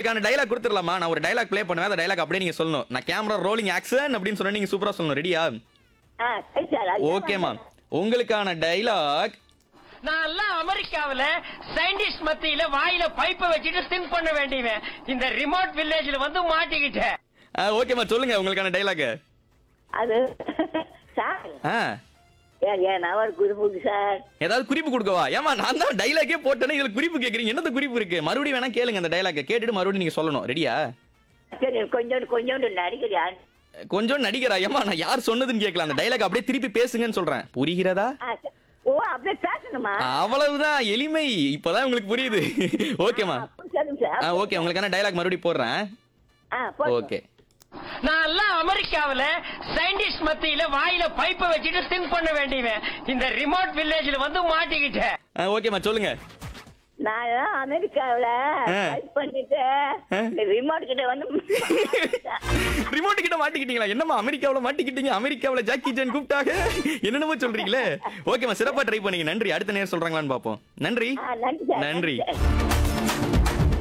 உங்களுக்கான டைலாக் கொடுத்துடலாமா நான் ஒரு டைலாக் ப்ளே பண்ணுவேன் அந்த டைலாக் அப்படியே நீங்க சொல்லணும் நான் கேமரா ரோலிங் ஆக்ஷன் அப்படின்னு சொன்னா நீங்க சூப்பரா சொல்லணும் ரெடியா ஆ சரி சார் அது ஓகேமா உங்களுக்கான டைலாக் நான் எல்லாம் அமெரிக்காவுல சயின்டிஸ்ட் மத்தியில வாயில பைப்பை வச்சுட்டு திங்க் பண்ண வேண்டியவன் இந்த ரிமோட் வில்லேஜ்ல வந்து மாட்டிக்கிட்டேன் ஓகேமா சொல்லுங்க உங்களுக்கான டைலாக் அது சார் ஆ ஏன் ஏன் நான் ஒரு குருபுக்கு சார் ஏதாவது குறிப்பு கொடுக்கவா ஏமா நான் தான் டைலாக்கே போட்டேனே இதுல குறிப்பு கேக்குறீங்க என்னது குறிப்பு இருக்கு மறுபடியும் வேணா கேளுங்க அந்த டைலாக்கை கேட்டுட்டு மறுபடியும் நீங்க சொல்லணும் ரெடியா சரி கொஞ்சோண்டு கொஞ்சோண்டு நடிக்கிறியா கொஞ்சம் நடிகரா ஏமா நான் யார் சொன்னதுன்னு கேட்கல அந்த டைலாக் அப்படியே திருப்பி பேசுங்கன்னு சொல்றேன் புரிகிறதா ஆ, சரி. ஓ அப்படியே பேசணுமா அவ்வளவுதான் எளிமை இப்பதான் உங்களுக்கு புரியுது ஓகேமா அப்படி சொல்லுங்க சார் ஓகே உங்களுக்கான டைலாக் மறுபடியும் போடுறேன் ஆ போதும். ஓகே நான் எல்லாம் அமெரிக்காவுல சயின்டிஸ்ட் மத்தியில வாயில பைப்பை வச்சுட்டு திங்க் பண்ண வேண்டியவன் இந்த ரிமோட் வில்லேஜ்ல வந்து மாட்டிக்கிட்டேன் ஓகேமா சொல்லுங்க நான் அமெரிக்காவுல ஆ. டைப் பண்ணிட்டு ஆ. இந்த ரிமோட் கிட்ட வந்து ரிமோட் கிட்ட மாட்டிக்கிட்டீங்களா என்னம்மா அமெரிக்காவுல மாட்டிக்கிட்டீங்க அமெரிக்காவுல ஜாக்கி ஜான் கூப்பிட்டாங்க என்னென்னமோ சொல்றீங்களே ஓகேமா சிறப்பா ட்ரை பண்ணீங்க நன்றி அடுத்த நேரம் சொல்றாங்களான்னு பாப்போம் நன்றி ஆ, நன்றி சார் நன்றி சார்.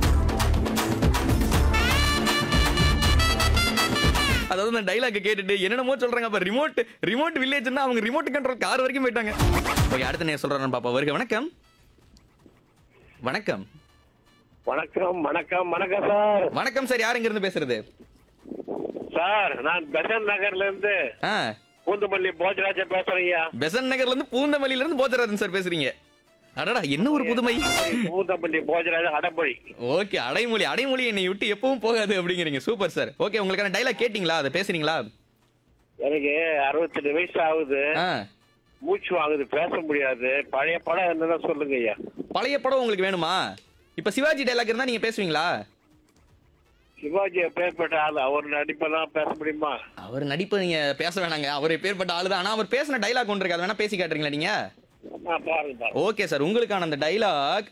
அதாவது அந்த டைலாக் கேட்டுட்டு என்னென்னமோ சொல்றாங்க அப்ப ரிமோட் ரிமோட் வில்லேஜ்னா அவங்க ரிமோட் கண்ட்ரோல் கார் வரைக்கும் போயிட்டாங்க ஓகே அடுத்த நேரம் சொல்றாங்க பாப்பா வருக வணக்கம் வணக்கம் வணக்கம் வணக்கம் வணக்கம் சார் வணக்கம் சார் யார் இங்க இருந்து பேசுறது சார் நான் பெசன் நகர்ல இருந்து ஆ பூந்தமல்லி போஜராஜன் பேசுறேங்க பெசன் நகர்ல இருந்து பூந்தமல்லியில இருந்து போஜராஜன் சார் பேசுறீங்க அடடா என்ன ஒரு புதுமை பூந்தமல்லி போஜராஜன் அடமொழி ஓகே அடைமொழி அடைமொழி என்னை விட்டு எப்பவும் போகாது அப்படிங்கிறீங்க சூப்பர் சார் ஓகே உங்களுக்கான டைலாக் கேட்டிங்களா அதை பேசுறீங்களா எனக்கு அறுபத்தெட்டு வயசு ஆகுது ஆ மூச்சு வாங்குது பேச முடியாது பழைய படம் என்னதான் சொல்லுங்க ஐயா பழைய படம் உங்களுக்கு வேணுமா இப்ப சிவாஜி டைலாக் இருந்தா நீங்க பேசுவீங்களா சிவாஜி பேர்பட்ட ஆள் அவர் நடிப்பெல்லாம் பேச முடியுமா அவர் நடிப்பு நீங்க பேச வேணாங்க அவர் பேர்பட்ட ஆளு தான் ஆனா அவர் பேசின டைலாக் ஒன்று இருக்கு அதை வேணா பேசி காட்டுறீங்களா நீங்க ஆ, பாருங்க பாருங்க ஓகே சார் உங்களுக்கான அந்த டைலாக்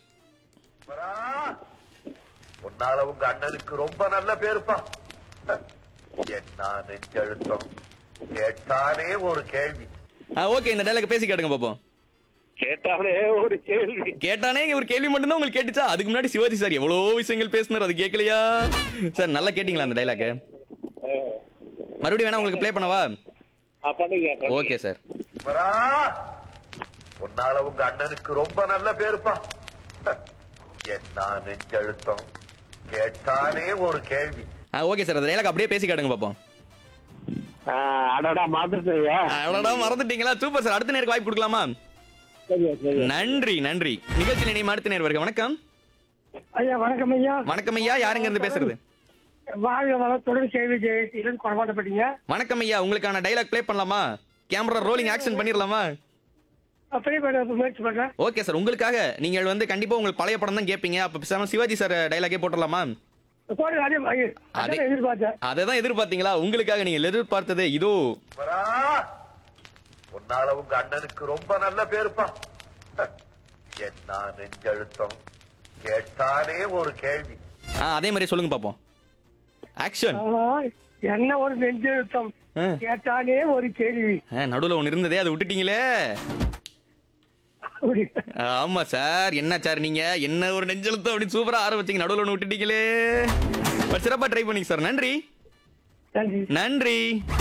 உன்னால உங்க அண்ணனுக்கு ரொம்ப நல்ல பேருப்பா என்ன நெஞ்செழுத்தம் கேட்டானே ஒரு கேள்வி ஓகே இந்த டைலாக் பேசி காட்டுங்க பாப்போம் கேட்டாலே ஒரு கேள்வி கேட்டானே ஒரு கேள்வி மட்டும்தான் உங்களுக்கு கேட்டுச்சா அதுக்கு முன்னாடி சிவாஜி சார் எவ்வளோ விஷயங்கள் பேசினார் அது கேட்கலையா சார் நல்லா கேட்டிங்களா அந்த டைலாக் மறுபடியும் வேணா உங்களுக்கு ப்ளே பண்ணவா ஆ, பண்ணுங்க பண்ணுங்க. ஓகே சார் வரா உன்னால உங்க அண்ணனுக்கு ரொம்ப நல்ல பேருப்பா என்ன நெஞ்செழுத்தம் கேட்டானே ஒரு கேள்வி ஓகே சார் அந்த டைலாக் அப்படியே பேசி காட்டுங்க பாப்போம் ஆ, அடடா மாத்திரையா அவ்வளோடா மறந்துட்டீங்களா சூப்பர் சார் அடுத்த நேருக்கு வாய்ப்பு கொடுக்கலாமா சரியா சரி நன்றி நன்றி நிகழ்ச்சி நினைவு அடுத்த நேர் வருக வணக்கம் ஐயா வணக்கம் ஐயா வணக்கம் ஐயா யாருங்க இருந்து பேசுறது வாழ்க வளம் தொடர் கேள்வி ஜெயசீலன் கொண்டாடப்பட்டீங்க வணக்கம் ஐயா உங்களுக்கான டைலாக் ப்ளே பண்ணலாமா கேமரா ரோலிங் ஆக்ஷன் பண்ணிடலாமா அப்படியே பண்ண முயற்சி பண்றேன் ஓகே சார் உங்களுக்காக நீங்கள் வந்து கண்டிப்பா உங்களுக்கு பழைய படம் தான் கேட்பீங்க அப்ப பேசாம சிவாஜி சார் டைலாக்கே போட்டுடலாமா போடு அதே அதே- அதான் எதிர்பார்த்தேன் அதை தான் எதிர்பார்த்தீங்களா உங்களுக்காக நீங்க எதிர்பார்த்தது இதோ வரா உன்னால உங்க அண்ணனுக்கு ரொம்ப நல்ல பேருப்பா என்ன நெஞ்செழுத்தம் கேட்டானே ஒரு கேள்வி ஆ, அதே மாதிரி சொல்லுங்க பாப்போம் ஆக்ஷன் ஆமா, என்ன ஒரு நெஞ்செழுத்தம் ஆ. கேட்டானே ஒரு கேள்வி நடுவுல ஒன்று இருந்ததே அதை விட்டுட்டீங்களே அப்படி. ஆமா சார் என்ன சார் நீங்க என்ன ஒரு நெஞ்செழுத்தம் அப்படின்னு சூப்பரா ஆரம்பிச்சீங்க நடுவுல ஒன்று விட்டுட்டீங்களே பட் சிறப்பா ட்ரை பண்ணீங்க சார் நன்றி நன்றி நன்றி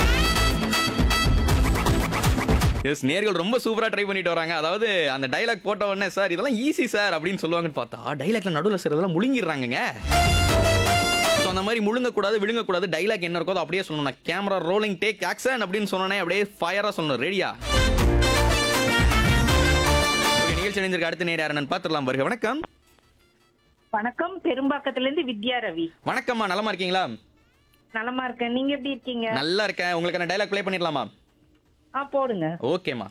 எஸ் நேர்கள் ரொம்ப சூப்பரா ட்ரை பண்ணிட்டு வராங்க அதாவது அந்த டைலாக் போட்ட உடனே சார் இதெல்லாம் ஈஸி சார் அப்படின்னு சொல்லுவாங்கன்னு பார்த்தா டைலாக்ல நடுவில் சார் இதெல்லாம் முழுங்கிடுறாங்கங்க ஸோ அந்த மாதிரி முழுங்கக்கூடாது விழுங்கக்கூடாது டைலாக் என்ன இருக்கோ அதை அப்படியே சொல்லணும் நான் கேமரா ரோலிங் டேக் ஆக்ஷன் அப்படின்னு சொன்னோன்னே அப்படியே ஃபயரா சொல்லணும் ரெடியா நிகழ்ச்சி இணைந்திருக்க அடுத்த நேரம் யாருன்னு பார்த்துடலாம் வருக வணக்கம் வணக்கம் பெரும்பாக்கத்துல இருந்து வித்யா ரவி வணக்கம்மா நலமா இருக்கீங்களா நலமா இருக்கேன் நீங்க எப்படி இருக்கீங்க நல்லா இருக்கேன் உங்களுக்கான டைலாக் ப்ளே பண்ணிடலாமா ஆ போடுங்க ஓகேம்மா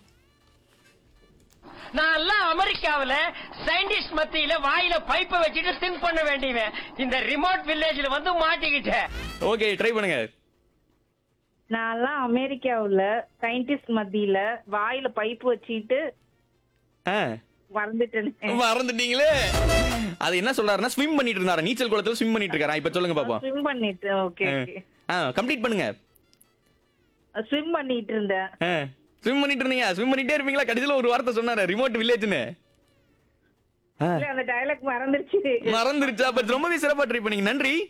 நான் எல்லாம் அமெரிக்காவுல சயின்டிஸ்ட் மத்தியில வாயில பைப்பை வச்சுட்டு திங்க் பண்ண வேண்டியவன் இந்த ரிமோட் வில்லேஜ்ல வந்து மாட்டிக்கிட்டேன் ஓகே ட்ரை பண்ணுங்க நான்லாம் அமெரிக்காவுல சயின்டிஸ்ட் மத்தியில வாயில பைப் வச்சுட்டு ஆ மறந்துட்டேன் மறந்துட்டீங்களே அது என்ன சொல்றாருன்னா ஸ்விம் பண்ணிட்டு இருந்தாரு நீச்சல் குளத்துல ஸ்விம் பண்ணிட்டு இருக்காரா இப்ப சொல்லுங்க பாப்போம் ஸ்விம் பண்ணிட்டு ஓகே ஓகே ஆ கம்ப்ளீட் பண்ணுங்க ஸ்விம் பண்ணிட்டு இருந்தேன் ஸ்விம் பண்ணிட்டு இருந்தீங்க ஸ்விம் பண்ணிட்டே இருப்பீங்களா கடைசியில ஒரு வார்த்தை சொன்னாரு ரிமோட் வில்லேஜ்னு இல்ல அந்த டயலாக் மறந்துருச்சு மறந்துருச்சா பட் ரொம்பவே சிறப்பா ட்ரை பண்ணீங்க நன்றி